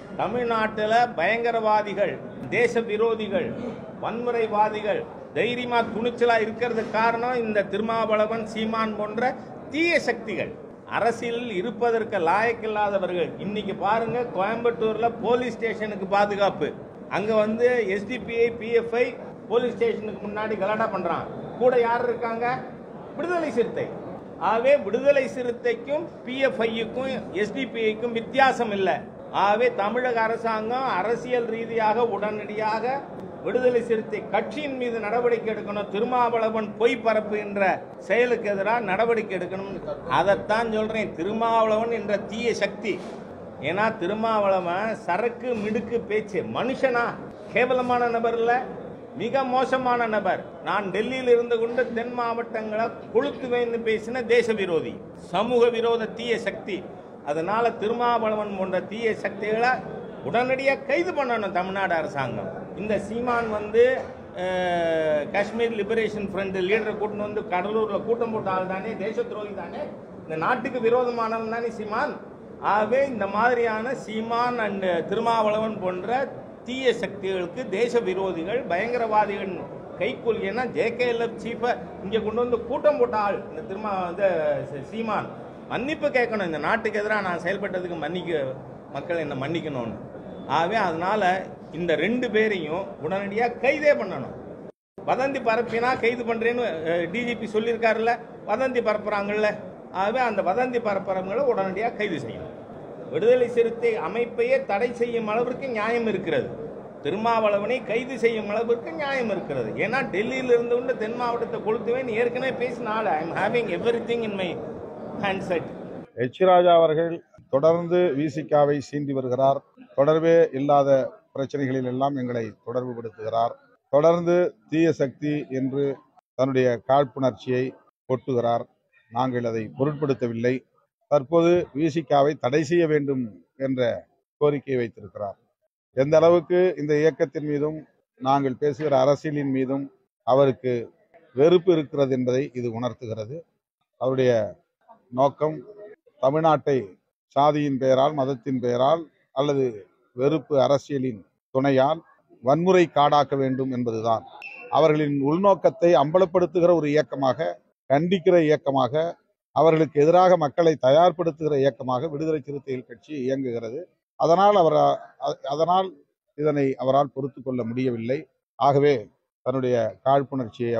தமிழ்நாட்டில் பயங்கரவாதிகள் தேச விரோதிகள் வன்முறைவாதிகள் தைரியமா துணிச்சலா இருக்கிறதுக்கு காரணம் இந்த திருமாவளவன் சீமான் போன்ற தீய சக்திகள் அரசியலில் இருப்பதற்கு லாயக்கில்லாதவர்கள் இன்னைக்கு பாருங்க கோயம்புத்தூர்ல போலீஸ் ஸ்டேஷனுக்கு பாதுகாப்பு அங்க வந்து எஸ்டிபிஐ பிஎஃப்ஐ போலீஸ் ஸ்டேஷனுக்கு முன்னாடி கலாட்டா பண்றான் கூட யார் இருக்காங்க விடுதலை சிறுத்தை ஆகவே விடுதலை சிறுத்தைக்கும் பிஎஃப்ஐக்கும் எஸ்டிபிஐக்கும் வித்தியாசம் இல்லை ஆகவே தமிழக அரசாங்கம் அரசியல் ரீதியாக உடனடியாக விடுதலை சிறுத்தை கட்சியின் மீது நடவடிக்கை எடுக்கணும் திருமாவளவன் பொய் பரப்புகின்ற செயலுக்கு எதிராக நடவடிக்கை எடுக்கணும் அதைத்தான் சொல்றேன் திருமாவளவன் என்ற தீய சக்தி ஏன்னா திருமாவளவன் சரக்கு மிடுக்கு பேச்சு மனுஷனா கேவலமான நபர் இல்ல மிக மோசமான நபர் நான் டெல்லியில் இருந்து கொண்டு தென் மாவட்டங்களை கொளுத்துவேன்னு பேசின தேச விரோதி சமூக விரோத தீய சக்தி அதனால திருமாவளவன் போன்ற தீய சக்திகளை உடனடியாக கைது பண்ணணும் தமிழ்நாடு அரசாங்கம் இந்த சீமான் வந்து அஹ், காஷ்மீர் லிபரேஷன் ஃப்ரண்ட் லீடரை கூட்டின்னு வந்து கடலூரில் கூட்டம் போட்ட ஆள் தானே தேச துரோகி தானே இந்த நாட்டுக்கு விரோதமானவன் தானே சீமான் ஆகவே இந்த மாதிரியான சீமான் அண்ட் திருமாவளவன் போன்ற தீய சக்திகளுக்கு தேச விரோதிகள் பயங்கரவாதிகள் கைக்கூலி ஏன்னா ஜேகேஎல்எஃப் சீஃபை இங்கே கொண்டு வந்து கூட்டம் போட்ட ஆள் இந்த திருமா இந்த சி- சீமான் மன்னிப்பு கேட்கணும் இந்த நாட்டுக்கு எதிராக நான் செயல்பட்டதுக்கு மன்னிக்க மக்கள் என்னை மன்னிக்கணும்னு ஆகவே அதனால இந்த ரெண்டு பேரையும் உடனடியாக கைதே பண்ணணும் வதந்தி பரப்பினா கைது பண்றேன்னு டிஜிபி சொல்லியிருக்காருல்ல வதந்தி பரப்புறாங்கல்ல ஆகவே அந்த வதந்தி பரப்புறவங்களை உடனடியாக கைது செய்யணும் விடுதலை சிறுத்தை அமைப்பையே தடை செய்யும் அளவிற்கு நியாயம் இருக்கிறது திருமாவளவனை கைது செய்யும் அளவிற்கு நியாயம் இருக்கிறது ஏன்னா டெல்லியில் இருந்து கொண்டு தென் மாவட்டத்தை கொளுத்துவேன் ஏற்கனவே பேசினால I am having everything in my hand said H Raja அவர்கள் தொடர்ந்து விசிகாவை சீண்டி வருகிறார் தொடர்பே இல்லாத பிரச்சனைகளில் எல்லாம் எங்களை தொடர்புபடுத்துகிறார் தொடர்ந்து தீய சக்தி என்று தன்னுடைய காழ்ப்புணர்ச்சியை கொட்டுகிறார் நாங்கள் அதை பொருட்படுத்தவில்லை தற்போது விசிகாவை தடை செய்ய வேண்டும் என்ற கோரிக்கை வைத்திருக்கிறார் எந்த அளவுக்கு இந்த இயக்கத்தின் மீதும் நாங்கள் பேசுகிற அரசியலின் மீதும் அவருக்கு வெறுப்பு இருக்கிறது என்பதை இது உணர்த்துகிறது அவருடைய நோக்கம் தமிழ்நாட்டை சாதியின் பெயரால் மதத்தின் பெயரால் அல்லது வெறுப்பு அரசியலின் துணையால் வன்முறை காடாக்க வேண்டும் என்பதுதான் அவர்களின் உள்நோக்கத்தை அம்பலப்படுத்துகிற ஒரு இயக்கமாக கண்டிக்கிற இயக்கமாக அவர்களுக்கு எதிராக மக்களை தயார்படுத்துகிற இயக்கமாக விடுதலை சிறுத்தைகள் கட்சி இயங்குகிறது அதனால் அவர் அ- அதனால் இதனை அவரால் பொறுத்து கொள்ள முடியவில்லை ஆகவே தன்னுடைய காழ்ப்புணர்ச்சியை